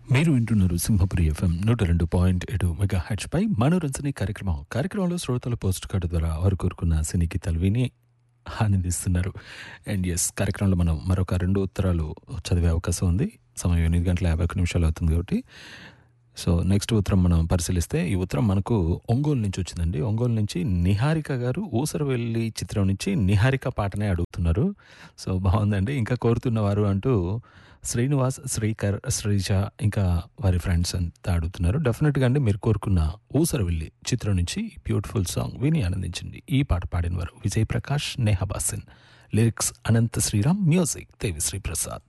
మీరు వింటున్నారు సింహపురి ఎఫ్ఎం నూట రెండు పాయింట్ ఏడు మెగా హెచ్ పై మనోరంజని కార్యక్రమం కార్యక్రమంలో శ్రోతల పోస్ట్ కార్డు ద్వారా వారు కోరుకున్న సినీ గీతాలు విని ఆనందిస్తున్నారు అండ్ ఎస్ కార్యక్రమంలో మనం మరొక రెండు ఉత్తరాలు చదివే అవకాశం ఉంది సమయం ఎనిమిది గంటల యాభై ఒక్క నిమిషాలు అవుతుంది కాబట్టి సో నెక్స్ట్ ఉత్తరం మనం పరిశీలిస్తే ఈ ఉత్తరం మనకు ఒంగోలు నుంచి వచ్చిందండి ఒంగోలు నుంచి నిహారిక గారు ఊసరవెల్లి చిత్రం నుంచి నిహారిక పాటనే అడుగుతున్నారు సో బాగుందండి ఇంకా కోరుతున్నవారు అంటూ శ్రీనివాస్ శ్రీకర్ శ్రీజ ఇంకా వారి ఫ్రెండ్స్ అంతా అడుగుతున్నారు డెఫినెట్గా అండి మీరు కోరుకున్న ఊసరవెల్లి చిత్రం నుంచి బ్యూటిఫుల్ సాంగ్ విని ఆనందించండి ఈ పాట పాడిన వారు విజయ్ ప్రకాష్ నేహబాసిన్ లిరిక్స్ అనంత శ్రీరామ్ మ్యూజిక్ దేవి శ్రీ ప్రసాద్